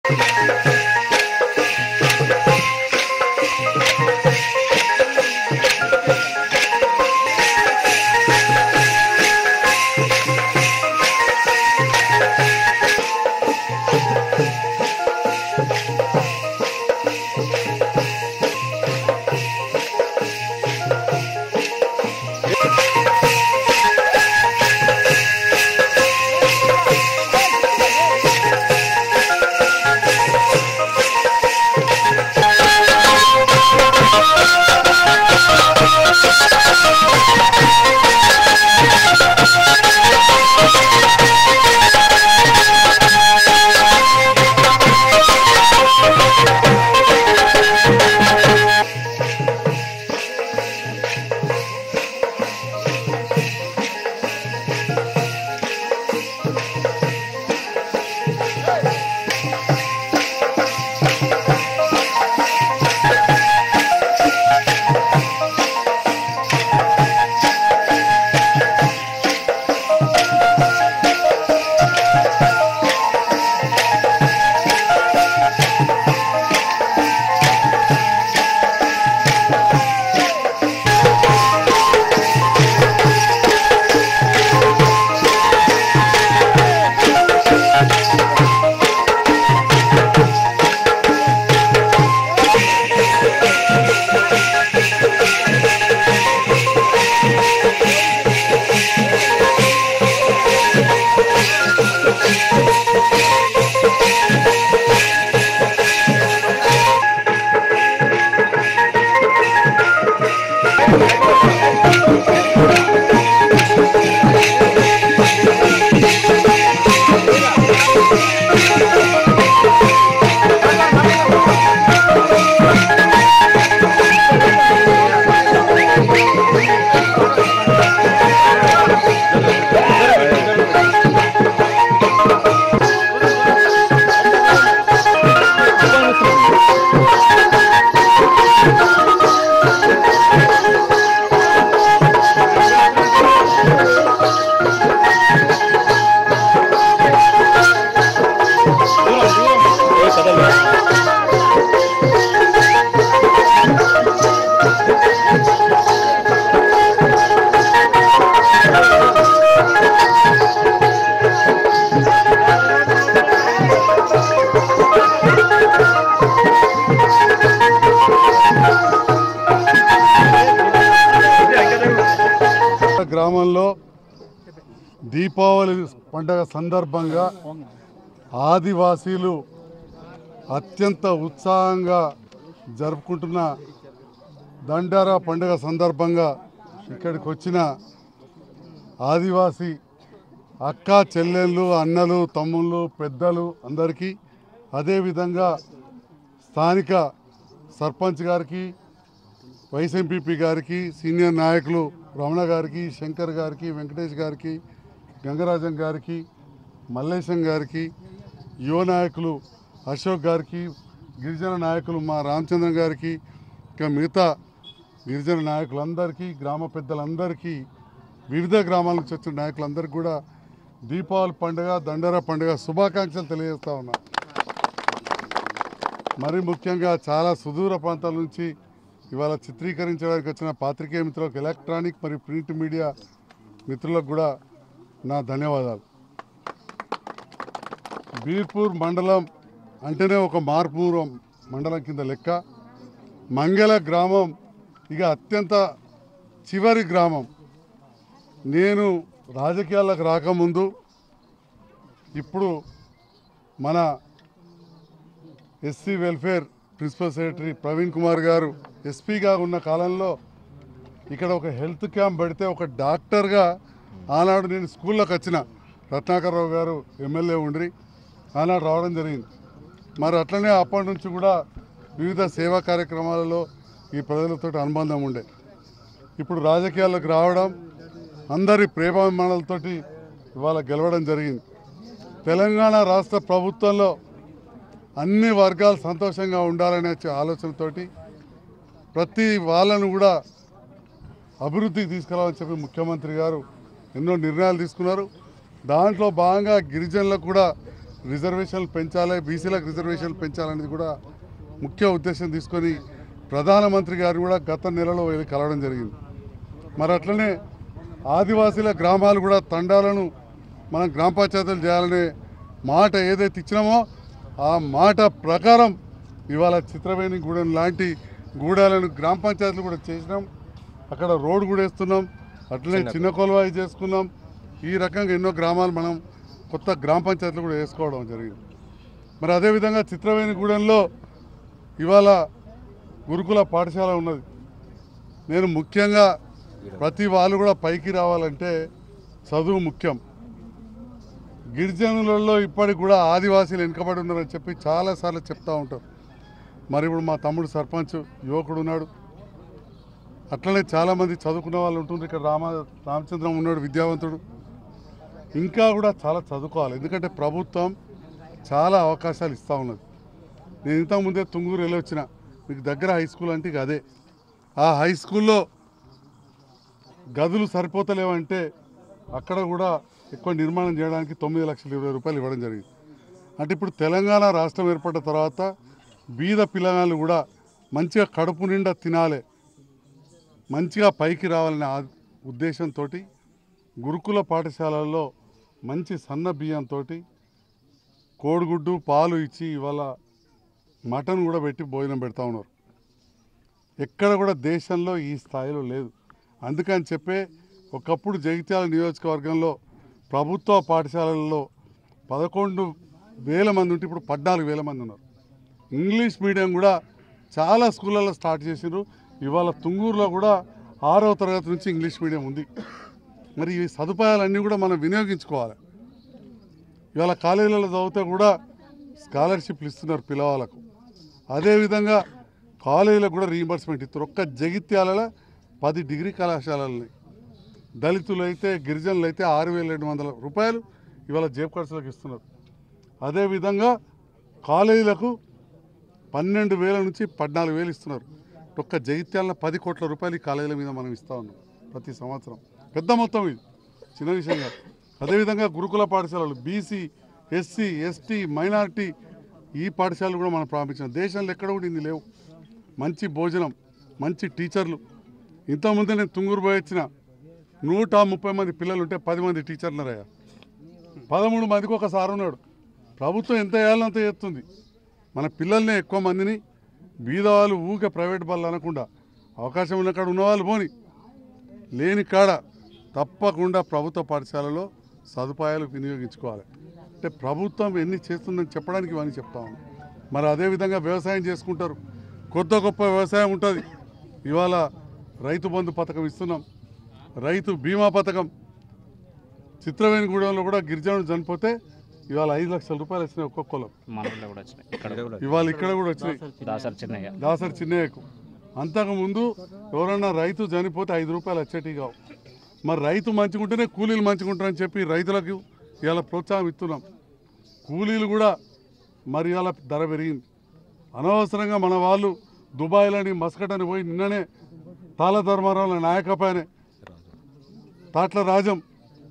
గ్రామంలో దీపావళి పండగ సందర్భంగా ఆదివాసీలు అత్యంత ఉత్సాహంగా జరుపుకుంటున్న దండారా పండుగ సందర్భంగా ఇక్కడికి వచ్చిన ఆదివాసీ అక్క చెల్లెళ్ళు అన్నలు తమ్ముళ్ళు పెద్దలు అందరికీ అదేవిధంగా స్థానిక సర్పంచ్ గారికి వైస్ ఎంపీపీ గారికి సీనియర్ నాయకులు రమణ గారికి శంకర్ గారికి వెంకటేష్ గారికి గంగరాజన్ గారికి మల్లేశం గారికి యువ నాయకులు అశోక్ గారికి గిరిజన నాయకులు మా రామచంద్రన్ గారికి ఇంకా మిగతా గిరిజన నాయకులందరికీ గ్రామ పెద్దలందరికీ వివిధ గ్రామాల నుంచి వచ్చిన నాయకులందరికీ కూడా దీపావళి పండుగ దండరా పండుగ శుభాకాంక్షలు తెలియజేస్తా ఉన్నా మరి ముఖ్యంగా చాలా సుదూర ప్రాంతాల నుంచి ఇవాళ చిత్రీకరించడానికి వచ్చిన పాత్రికేయ మిత్రులకు ఎలక్ట్రానిక్ మరియు ప్రింట్ మీడియా మిత్రులకు కూడా నా ధన్యవాదాలు బీర్పూర్ మండలం అంటేనే ఒక మార్పూర్ మండలం కింద లెక్క మంగళ గ్రామం ఇక అత్యంత చివరి గ్రామం నేను రాజకీయాలకు రాకముందు ఇప్పుడు మన SC welfare principal secretary Praveen Kumar గారు ఎస్పీగా ఉన్న కాలంలో ఇక్కడ ఒక హెల్త్ క్యాంప్ పెడితే ఒక డాక్టర్గా ఆనాడు నేను స్కూల్లోకి వచ్చిన రత్నాకర్రావు గారు ఎమ్మెల్యే ఉండి ఆనాడు రావడం జరిగింది మరి అట్లనే అప్పటి నుంచి కూడా వివిధ సేవా కార్యక్రమాలలో ఈ ప్రజలతో అనుబంధం ఉండే ఇప్పుడు రాజకీయాల్లోకి రావడం అందరి ప్రేమాభిమానాలతోటి ఇవాళ గెలవడం జరిగింది తెలంగాణ రాష్ట్ర ప్రభుత్వంలో అన్ని వర్గాలు సంతోషంగా ఉండాలనే చ- ఆలోచనతోటి ప్రతి వాళ్ళను కూడా అభివృద్ధికి తీసుకురావాలని చెప్పి ముఖ్యమంత్రి గారు ఎన్నో నిర్ణయాలు తీసుకున్నారు దాంట్లో భాగంగా గిరిజనులకు కూడా రిజర్వేషన్లు పెంచాలి బీసీలకు రిజర్వేషన్లు పెంచాలనేది కూడా ముఖ్య ఉద్దేశం తీసుకొని ప్రధానమంత్రి గారు కూడా గత నెలలో వెళ్ళి కలవడం జరిగింది మరి అట్లనే ఆదివాసీల గ్రామాలు కూడా తండాలను మనం గ్రామ పంచాయతీలు చేయాలనే మాట ఏదైతే ఇచ్చినామో ఆ మాట ప్రకారం ఇవాళ చిత్రవేణి గూడెం లాంటి గూడాలను గ్రామ పంచాయతీలు కూడా చేసినాం అక్కడ రోడ్డు కూడా వేస్తున్నాం అట్లనే చిన్న కొలవాయి చేసుకున్నాం ఈ రకంగా ఎన్నో గ్రామాలు మనం కొత్త గ్రామ పంచాయతీలు కూడా వేసుకోవడం జరిగింది మరి అదేవిధంగా చిత్రవేణి గూడెంలో ఇవాళ గురుకుల పాఠశాల ఉన్నది నేను ముఖ్యంగా ప్రతి వాళ్ళు కూడా పైకి రావాలంటే చదువు ముఖ్యం గిరిజనులలో ఇప్పటికి కూడా ఆదివాసీలు వెనుకబడి ఉన్నారని చెప్పి చాలాసార్లు చెప్తా ఉంటారు మరి ఇప్పుడు మా తమ్ముడు సర్పంచ్ యువకుడు ఉన్నాడు అట్లనే చాలామంది చదువుకున్న వాళ్ళు ఉంటుండ్రు ఇక్కడ రామ రామచంద్రం ఉన్నాడు విద్యావంతుడు ఇంకా కూడా చాలా చదువుకోవాలి ఎందుకంటే ప్రభుత్వం చాలా అవకాశాలు ఇస్తూ ఉన్నది నేను ఇంతకుముందే తుంగూరు వెళ్ళి వచ్చిన మీకు దగ్గర హై స్కూల్ అంటే ఇక అదే ఆ హై స్కూల్లో గదులు సరిపోతలేవంటే అక్కడ కూడా ఎక్కువ నిర్మాణం చేయడానికి తొమ్మిది లక్షల ఇరవై రూపాయలు ఇవ్వడం జరిగింది అంటే ఇప్పుడు తెలంగాణ రాష్ట్రం ఏర్పడిన తర్వాత బీద పిల్లగాళ్ళు కూడా మంచిగా కడుపు నిండా తినాలి మంచిగా పైకి రావాలనే ఆ ఉద్దేశంతో గురుకుల పాఠశాలల్లో మంచి సన్న బియ్యంతో కోడిగుడ్డు పాలు ఇచ్చి ఇవాళ మటన్ కూడా పెట్టి భోజనం పెడతా ఉన్నారు ఎక్కడ కూడా దేశంలో ఈ స్థాయిలో లేదు అందుకని చెప్పే ఒకప్పుడు జగిత్యాల నియోజకవర్గంలో ప్రభుత్వ పాఠశాలల్లో పదకొండు వేల మంది ఉంటే ఇప్పుడు పద్నాలుగు వేల మంది ఉన్నారు ఇంగ్లీష్ మీడియం కూడా చాలా స్కూళ్ళల్లో స్టార్ట్ చేసిండ్రు ఇవాళ తుంగూరులో కూడా ఆరవ తరగతి నుంచి ఇంగ్లీష్ మీడియం ఉంది మరి ఈ సదుపాయాలన్నీ కూడా మనం వినియోగించుకోవాలి ఇవాళ కాలేజీలలో చదివితే కూడా స్కాలర్షిప్లు ఇస్తున్నారు పిల్లవాళ్ళకు అదేవిధంగా కాలేజీలకు కూడా రీయింబర్స్మెంట్ ఇస్తారు ఒక్క జగిత్యాలలో పది డిగ్రీ కళాశాలలని దళితులు అయితే గిరిజనులు అయితే ఆరు వేల రెండు వందల రూపాయలు ఇవాళ జేబు ఖర్చులకు ఇస్తున్నారు అదేవిధంగా కాలేజీలకు పన్నెండు వేల నుంచి పద్నాలుగు వేలు ఇస్తున్నారు ఒక్క జగిత్యాల పది కోట్ల రూపాయలు ఈ కాలేజీల మీద మనం ఇస్తా ఉన్నాం ప్రతి సంవత్సరం పెద్ద మొత్తం ఇది చిన్న విషయం కాదు అదేవిధంగా గురుకుల పాఠశాలలు బీసీ ఎస్సీ ఎస్టీ మైనారిటీ ఈ పాఠశాలలు కూడా మనం ప్రారంభించాం దేశంలో ఎక్కడ కూడా ఇన్ని లేవు మంచి భోజనం మంచి టీచర్లు ఇంతకుముందే నేను తుంగూరు పోయి వచ్చిన నూట ముప్పై మంది పిల్లలు ఉంటే పది మంది టీచర్లు ఉన్నారయ్యా పదమూడు మందికి ఒక సార్ ఉన్నాడు ప్రభుత్వం ఎంత వేయాలో అంత చేస్తుంది మన పిల్లల్ని ఎక్కువ మందిని బీదవాళ్ళు ఊకే ప్రైవేట్ బళ్ళు అనకుండా అవకాశం ఉన్న కాడ ఉన్నవాళ్ళు పోని లేని కాడ తప్పకుండా ప్రభుత్వ పాఠశాలలో సదుపాయాలు వినియోగించుకోవాలి అంటే ప్రభుత్వం ఎన్ని చేస్తుందని చెప్పడానికి ఇవన్నీ చెప్తా ఉన్నాం మరి అదేవిధంగా వ్యవసాయం చేసుకుంటారు కొత్త గొప్ప వ్యవసాయం ఉంటుంది ఇవాళ రైతు బంధు పథకం ఇస్తున్నాం రైతు బీమా పథకం చిత్రవేణిగూడెంలో కూడా గిరిజనుడు చనిపోతే ఇవాళ ఐదు లక్షల రూపాయలు వచ్చినాయి ఒక్కొక్కరు మన ఊళ్ళో కూడా వచ్చినాయి ఇక్కడ కూడా ఇవాళ ఇక్కడ కూడా వచ్చినాయి దాసరి చిన్నయ్య దాసరి చిన్నయ్యకు అంతకుముందు ఎవరన్నా రైతు చనిపోతే ఐదు రూపాయలు వచ్చేటి కావు మరి రైతు మంచిగుంటేనే కూలీలు మంచిగుంటారని చెప్పి రైతులకు ఇవాళ ప్రోత్సాహం ఇస్తున్నాం కూలీలు కూడా మరి ఇవాళ ధర పెరిగింది అనవసరంగా మన వాళ్ళు దుబాయ్లని మస్కట్ అని పోయి నిన్ననే తాళ ధర్మారావుల నాయకపాయనే తాట్ల రాజం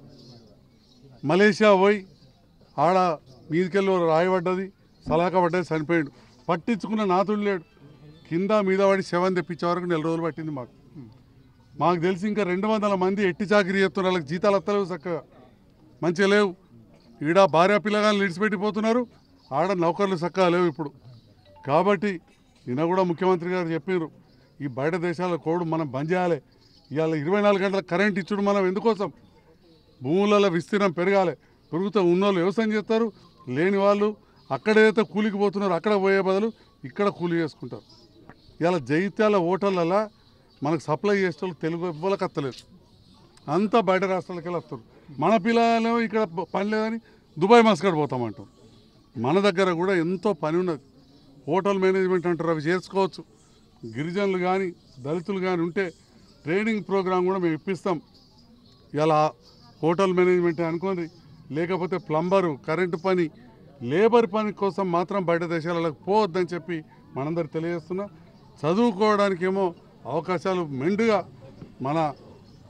మలేషియా పోయి ఆడ మీదికెళ్ళి రాయబడ్డది సలాక పడ్డది చనిపోయాడు పట్టించుకున్న నాతుడు లేడు కింద మీద పడి శవం తెప్పించే వరకు నెల రోజులు పట్టింది మాకు మాకు తెలిసి ఇంకా రెండు వందల మంది ఎట్టి చాకరీ చేస్తున్నారు వాళ్ళకి జీతాలు వస్తలేవు చక్కగా మంచిగా లేవు ఈడ భార్య పిల్లగాళ్ళు విడిచిపెట్టిపోతున్నారు ఆడ నౌకర్లు చక్కగా లేవు ఇప్పుడు కాబట్టి నిన్న కూడా ముఖ్యమంత్రి గారు చెప్పారు ఈ బయట దేశాల కోడ్ మనం బంద్ చేయాలి ఇవాళ ఇరవై నాలుగు గంటల కరెంట్ ఇచ్చుడు మనం ఎందుకోసం భూములలో విస్తీర్ణం పెరగాలి పెరుగుతూ ఉన్నోళ్ళు వ్యవసాయం చేస్తారు లేని వాళ్ళు అక్కడైతే కూలికి పోతున్నారు అక్కడ పోయే బదులు ఇక్కడ కూలి చేసుకుంటారు ఇలా జైత్యాల హోటళ్ళల్లో మనకు సప్లై చేసే వాళ్ళు తెలుగు ఎవ్వరికి వస్తలేదు అంతా బయట రాష్ట్రాలకి వెళ్ళి వస్తారు మన పిల్లలు ఇక్కడ పని లేదని దుబాయ్ మస్కడ్ పోతామంటాం మన దగ్గర కూడా ఎంతో పని ఉన్నది హోటల్ మేనేజ్మెంట్ అంటారు అవి చేసుకోవచ్చు గిరిజనులు కానీ దళితులు కానీ ఉంటే ట్రైనింగ్ ప్రోగ్రామ్ కూడా మేము ఇప్పిస్తాం ఇలా హోటల్ మేనేజ్మెంట్ అనుకోండి లేకపోతే ప్లంబరు కరెంటు పని లేబర్ పని కోసం మాత్రం బయట దేశాలకు పోవద్దని చెప్పి మనందరు తెలియజేస్తున్నా చదువుకోవడానికేమో అవకాశాలు మెండుగా మన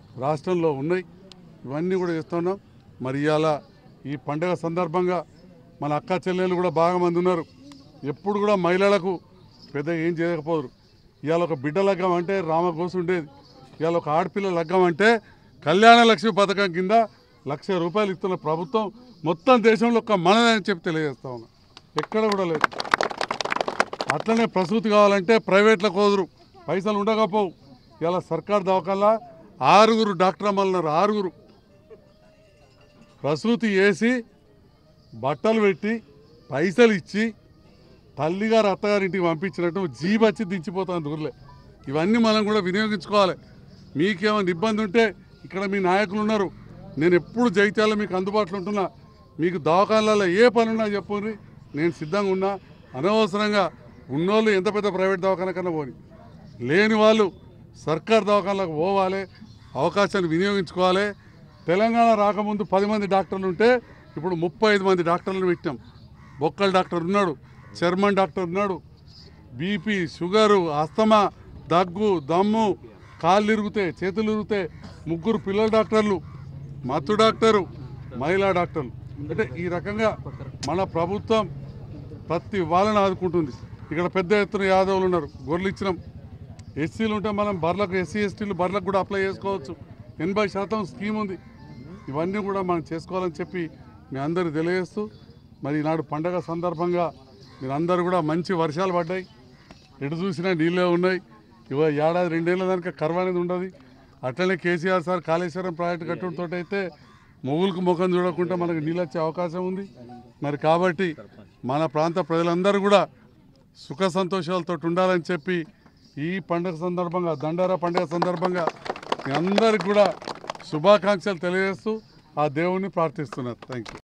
రాష్ట్రంలో ఉన్నాయి ఇవన్నీ కూడా చేస్తున్నాం మరి ఇవాళ ఈ పండగ సందర్భంగా మన అక్క చెల్లెలు కూడా బాగా మంది ఉన్నారు ఎప్పుడు కూడా మహిళలకు పెద్ద ఏం చేయకపోరు ఇవాళ ఒక బిడ్డ లగ్గం అంటే రామకోసు ఉండేది ఇవాళ ఒక ఆడపిల్ల లగ్గం అంటే కళ్యాణ లక్ష్మి పథకం కింద లక్ష రూపాయలు ఇస్తున్న ప్రభుత్వం మొత్తం దేశంలో ఒక్క మనదని చెప్పి తెలియజేస్తా ఉన్నా ఎక్కడ కూడా లేదు అట్లనే ప్రసూతి కావాలంటే ప్రైవేట్లో కోదురు పైసలు ఉండకపోవు ఇలా సర్కార్ దవాఖాన్లా ఆరుగురు డాక్టర్ అమ్మలు ఉన్నారు ఆరుగురు ప్రసూతి వేసి బట్టలు పెట్టి పైసలు ఇచ్చి తల్లిగారు అత్తగారింటికి పంపించినట్టు జీబచ్చి దించిపోతాను దూరలే ఇవన్నీ మనం కూడా వినియోగించుకోవాలి మీకేమైనా ఇబ్బంది ఉంటే ఇక్కడ మీ నాయకులు ఉన్నారు నేను ఎప్పుడు జైత్యాల మీకు అందుబాటులో ఉంటున్నా మీకు దవాఖానాలలో ఏ పని ఉన్నా చెప్పుర్రి నేను సిద్ధంగా ఉన్నా అనవసరంగా ఉన్నోళ్ళు ఎంత పెద్ద ప్రైవేట్ దవాఖాన కన్నా పోని లేని వాళ్ళు సర్కార్ దవాఖానలకు పోవాలి అవకాశాన్ని వినియోగించుకోవాలి తెలంగాణ రాకముందు పది మంది డాక్టర్లు ఉంటే ఇప్పుడు ముప్పై ఐదు మంది డాక్టర్లను పెట్టాం బొక్కల డాక్టర్ ఉన్నాడు చర్మన్ డాక్టర్ ఉన్నాడు బీపీ షుగరు అస్తమా దగ్గు దమ్ము కాళ్ళు ఇరుగుతే చేతులు ఇరుగుతే ముగ్గురు పిల్లల డాక్టర్లు మత్తు డాక్టరు మహిళా డాక్టర్లు అంటే ఈ రకంగా మన ప్రభుత్వం ప్రతి వాళ్ళని ఆదుకుంటుంది ఇక్కడ పెద్ద ఎత్తున యాదవులు ఉన్నారు గొర్రెలు ఇచ్చినాం ఎస్సీలు ఉంటే మనం బర్లకు ఎస్సీ ఎస్టీలు బర్లకు కూడా అప్లై చేసుకోవచ్చు ఎనభై శాతం స్కీమ్ ఉంది ఇవన్నీ కూడా మనం చేసుకోవాలని చెప్పి మీ అందరూ తెలియజేస్తూ మరి ఈనాడు పండగ సందర్భంగా మీరందరూ కూడా మంచి వర్షాలు పడ్డాయి ఎటు చూసినా నీళ్ళే ఉన్నాయి ఇవ ఏడాది రెండేళ్ల దానికి కరువు అనేది ఉండదు అట్లనే కేసీఆర్ సార్ కాళేశ్వరం ప్రాజెక్టు కట్టడంతో అయితే మొగులకు ముఖం చూడకుండా మనకు నీళ్ళు వచ్చే అవకాశం ఉంది మరి కాబట్టి మన ప్రాంత ప్రజలందరూ కూడా సుఖ సంతోషాలతో ఉండాలని చెప్పి ఈ పండుగ సందర్భంగా దండారా పండుగ సందర్భంగా మీ అందరికి కూడా శుభాకాంక్షలు తెలియజేస్తూ ఆ దేవుణ్ణి ప్రార్థిస్తున్నారు థ్యాంక్ యూ